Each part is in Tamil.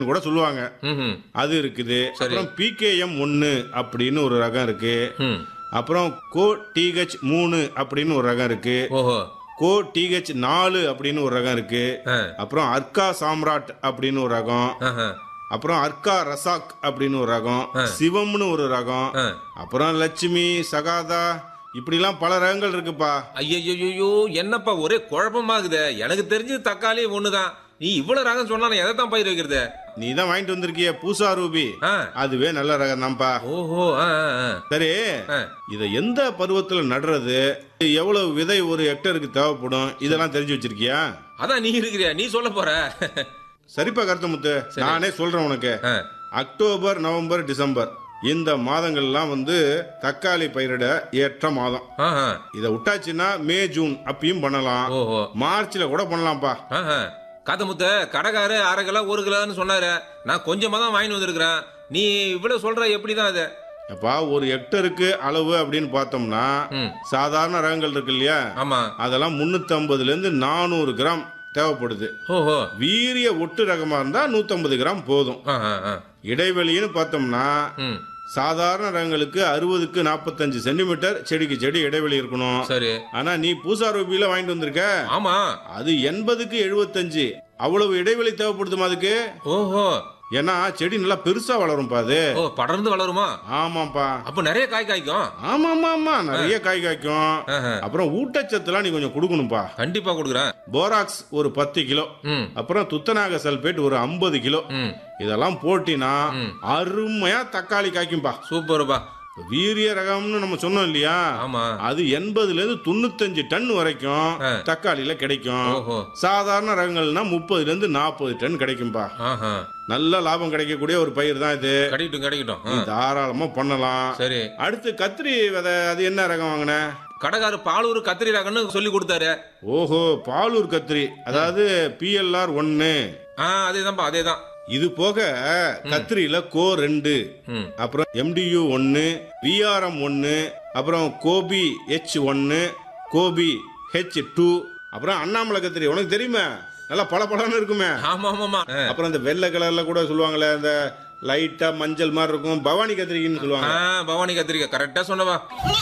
கூட சொல்லுவாங்க ம் அது இருக்குது சரி. அப்புறம் பிகேஎம் ஒன்னு அப்படின்னு ஒரு ரகம் இருக்கு ம் அப்புறம் கோ டிஹெச் மூணு அப்படின்னு ஒரு ரகம் இருக்கு ஓஹோ கோ டிஹெச் நாலு அப்படின்னு ஒரு ரகம் இருக்கு ஆ அப்புறம் அர்க்கா சாம்ராட் அப்படின்னு ஒரு ரகம் ஆஹா. அப்புறம் அர்க்கா ரசாக் அப்படின்னு ஒரு ரகம் சிவம்னு ஒரு ரகம் ஆ. அப்புறம் லட்சுமி சகாதா இப்படிலாம் பல ரகங்கள் இருக்குப்பா ஐயையோயோ என்னப்பா ஒரே குழப்பமாகுதே எனக்கு தெரிஞ்சது தக்காளி ஒண்ணுதான் நீ இவ்வளவு ரகம் சொன்னா நான் எதை தான் பயிர் வைக்கிறது நீ தான் வாங்கிட்டு வந்திருக்கிய பூசா ரூபி ஆ அதுவே நல்ல ரகம் தான்ப்பா ஓஹோ ஆ ஆ, ஆ. சரி ஆ. இதை எந்த பருவத்துல நடுறது எவ்வளவு விதை ஒரு ஹெக்டருக்கு தேவைப்படும் இதெல்லாம் தெரிஞ்சு வச்சிருக்கியா அதான் நீ இருக்கிறியா நீ சொல்ல போற சரிப்பா கருத்தமுத்து நானே சொல்றேன் உனக்கு ஆ. அக்டோபர் நவம்பர் டிசம்பர் இந்த மாதங்கள்லாம் வந்து தக்காளி பயிரிட ஏற்ற மாதம் ஆஹா. இதை விட்டாச்சுன்னா மே ஜூன் அப்பயும் பண்ணலாம் ஓஹோ மார்ச்ல கூட பண்ணலாம்ப்பா ஆஹா. காத்த முத்த கடைக்காரு அரை கிலோ ஒரு கிலோன்னு சொன்னாரு நான் கொஞ்சமா தான் வாங்கிட்டு வந்திருக்கிறேன் நீ இவ்வளவு சொல்ற எப்படிதான் அது அப்பா ஒரு ஹெக்டருக்கு அளவு அப்படின்னு பார்த்தோம்னா ம். சாதாரண ரகங்கள் இருக்கு இல்லையா ஆமா அதெல்லாம் முன்னூத்தி ஐம்பதுல இருந்து நானூறு கிராம் தேவைப்படுது ஓஹோ வீரிய ஒட்டு ரகமா இருந்தா 150 கிராம் போதும் ஆஹா, ஆ. இடைவெளின்னு பார்த்தோம்னா ம் சாதாரண ரகங்களுக்கு அறுபதுக்கு நாற்பத்தஞ்சு சென்டிமீட்டர் செடிக்கு செடி இடைவெளி இருக்கணும் சரி ஆனா நீ பூசா ரூபியில வாங்கிட்டு வந்திருக்க ஆமா அது எண்பதுக்கு எழுபத்தஞ்சு அவ்வளவு இடைவெளி தேவைப்படுதுமா அதுக்கு ஓஹோ ஏன்னா செடி நல்லா பெருசா வளரும்பா அது ஓ படர்ந்து வளருமா ஆமாப்பா அப்ப நிறைய காய் காய்க்கும் ஆமா ஆமா ஆமா நிறைய காய் காய்க்கும் ஆஹா. அப்புறம் ஊட்டச்சத்துலாம் நீ கொஞ்சம் கொடுக்கணும்பா கண்டிப்பா கொடுக்குறேன் போராக்ஸ் ஒரு பத்து கிலோ ம் அப்புறம் துத்தநாக சல்பேட் ஒரு ஐம்பது கிலோ ம் இதெல்லாம் போட்டினா அருமையா தக்காளி காய்க்கும்பா சூப்பர்ப்பா வீரிய ரகம்னு நம்ம சொன்னோம் இல்லையா ஆமா அது எண்பதுல இருந்து தொண்ணூத்தஞ்சு டன் வரைக்கும் ஆ. தக்காளியில கிடைக்கும் ஓஹோ சாதாரண ரகங்கள்னா முப்பதுல இருந்து நாற்பது டன் கிடைக்கும்பா ஆஹா நல்ல லாபம் கிடைக்கக்கூடிய ஒரு பயிர் தான் இது கிடைக்கட்டும் கிடைக்கட்டும் ஆ. நீ தாராளமா பண்ணலாம் சரி அடுத்து கத்திரி விதை அது என்ன ரகம் வாங்கின கடைக்காரு பாலூர் கத்திரி ரகம்னு சொல்லி கொடுத்தாரு ஓஹோ பாலூர் கத்திரி அதாவது பிஎல்ஆர் ஒன்னு ஆ அதேதான்ப்பா அதேதான் இது போக கத்திரியில கோ ரெண்டு ம் அப்புறம் எம்டியு ஒன்னு விஆர்எம் ஒன்னு அப்புறம் கோபி ஹெச் ஒன்னு கோபி ஹெச் டூ அப்புறம் அண்ணாமலை கத்திரி உனக்கு தெரியுமா நல்லா பல இருக்குமே ஆமா ஆமாமா ஆ. அப்புறம் இந்த வெள்ளை கலர்ல கூட சொல்லுவாங்களே இந்த லைட்டா மஞ்சள் மாதிரி இருக்கும் பவானி கத்திரிக்கைன்னு ஆ சொல்லுவாங்க பவானி கத்திரிக்காய் கரெக்டா சொன்னவா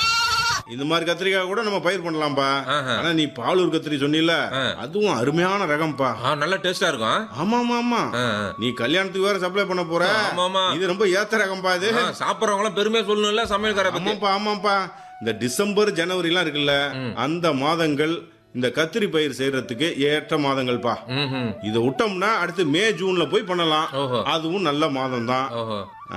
இந்த மாதிரி கத்திரிக்காய் கூட நம்ம பயிர் பண்ணலாம்ப்பா ஆஹா. ஆனா நீ பாலூர் கத்திரி சொன்னில அதுவும் அருமையான ரகம்ப்பா ஆ நல்ல டேஸ்டா இருக்கும் ஆமா ஆமா ஆமா ஆ, ஆ. நீ கல்யாணத்துக்கு வேற சப்ளை பண்ண போற ஆமா, ஆமா. இது ரொம்ப ஏத்த ரகம்பா இது ஆ, சாப்பிடுறவங்க பெருமையா சொல்லணும்ல சமையல்கார பத்தி ஆமாப்பா ஆமாப்பா இந்த டிசம்பர் ஜனவரிலாம் இருக்குல்ல அந்த மாதங்கள் இந்த கத்திரி பயிர் செய்யறதுக்கு ஏற்ற மாதங்கள்ப்பா ம் ம் இதை விட்டோம்னா அடுத்து மே ஜூன்ல போய் பண்ணலாம் ஓஹோ அதுவும் நல்ல மாதம் தான் ஓஹோ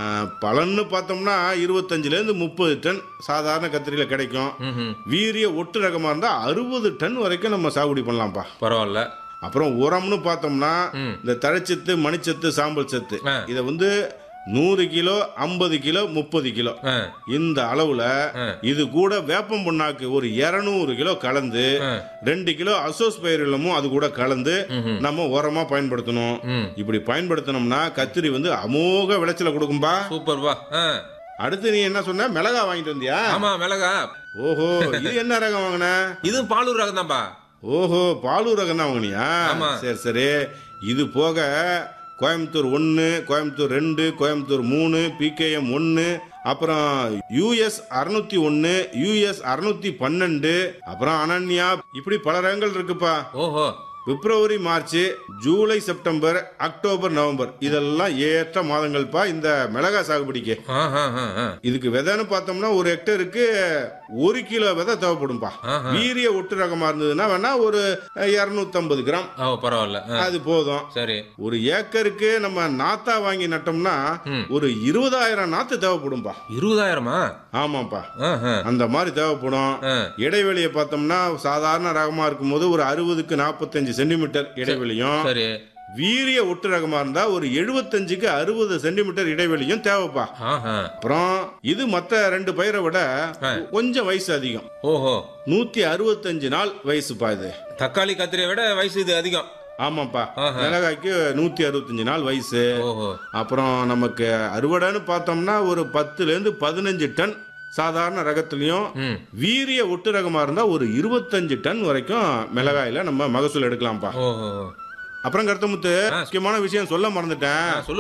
பலன்னு பார்த்தோம்னா இருபத்தஞ்சுல இருந்து முப்பது டன் சாதாரண கத்திரியில கிடைக்கும் ம் ம் வீரிய ஒட்டு ரகமா இருந்தா அறுபது டன் வரைக்கும் நம்ம சாகுபடி பண்ணலாம்ப்பா பரவாயில்ல அப்புறம் உரம்னு பார்த்தோம்னா ம். இந்த தழைச்சத்து மணிச்சத்து சாம்பல் சத்து ஆ. இதை வந்து நூறு கிலோ ஐம்பது கிலோ முப்பது கிலோ ஆ இந்த அளவுல ஆ. இது கூட வேப்பம் புண்ணாக்கு ஒரு இருநூறு கிலோ கலந்து ஆ. ரெண்டு கிலோ அசோஸ் பயிரிலமும் அது கூட கலந்து ம்ஹும். நம்ம உரமா பயன்படுத்தணும் ம் இப்படி பயன்படுத்தினோம்னா கத்திரி வந்து அமோக விளைச்சல கொடுக்கும்பா சூப்பர்ப்பா ஆ அடுத்து நீ என்ன சொன்ன மிளகா வாங்கிட்டு வந்தியா ஆமா மிளகா ஓஹோ இது என்ன ரகம் வாங்கின இது பாலூர் ரகம் தான்ப்பா ஓஹோ பாலூர் ரகம் தான் வாங்கினியா ஆமா. சரி சரி இது போக கோயம்புத்தூர் ஒன்று கோயம்புத்தூர் ரெண்டு கோயம்புத்தூர் மூணு பிகேஎம் ஒன்று அப்புறம் யூஎஸ் அறுநூத்தி ஒன்று யூஎஸ் அறுநூத்தி பன்னெண்டு அப்புறம் அனன்யா இப்படி பல ரகங்கள் இருக்குப்பா ஓஹோ பிப்ரவரி மார்ச் ஜூலை செப்டம்பர் அக்டோபர் நவம்பர் இதெல்லாம் ஏற்ற மாதங்கள்ப்பா இந்த மிளகா சாகுபடிக்கு ஆஹா ஆ, ஆ. இதுக்கு விதைன்னு பார்த்தோம்னா ஒரு ஹெக்டருக்கு ஒரு கிலோ விதை தேவைப்படும்பா ஆஹா. வீரிய ஒட்டு ரகமா இருந்ததுன்னா வேணா ஒரு இருநூத்தம்பது கிராம் ஓ பரவாயில்ல ஆ, அது போதும் சரி ஒரு ஏக்கருக்கு நம்ம நாத்தா வாங்கி நட்டோம்னா ம். ஒரு இருபதாயிரம் நாத்து தேவைப்படும்பா இருபதாயிரமா ஆமாப்பா ஆஹா. அந்த மாதிரி தேவைப்படும் ஆ. இடைவெளியை பார்த்தோம்னா சாதாரண ரகமா இருக்கும்போது ஒரு அறுபதுக்கு நாற்பத்தஞ்சு சென்டிமீட்டர் இடைவெளியும் சரி வீரிய ஒட்டு ரகமா இருந்தா ஒரு எழுபத்தஞ்சுக்கு அறுபது சென்டிமீட்டர் இடைவெளியும் தேவைப்பா ஆஹா அப்புறம் இது மத்த ரெண்டு பயிரை விட கொஞ்சம் வயசு அதிகம் ஓஹோ நூத்தி அறுபத்தஞ்சு நாள் வயசுப்பா இது தக்காளி கத்திரியை விட வயசு இது அதிகம் ஆமாப்பா ஆஹா. மிளகாய்க்கு நூத்தி அறுபத்தஞ்சு நாள் வயசு ஓஹோ அப்புறம் நமக்கு அறுவடைன்னு பார்த்தோம்னா ஒரு பத்துல இருந்து பதினஞ்சு டன் சாதாரண ரகத்துலயும் ம் வீரிய ஒட்டு ரகமா இருந்தா ஒரு இருபத்தஞ்சு டன் வரைக்கும் மிளகாயில நம்ம மகசூல் எடுக்கலாம்ப்பா ஓஹோ அப்புறம் கருத்தமுத்து முக்கியமான விஷயம் சொல்ல மறந்துட்டேன் சொல்லு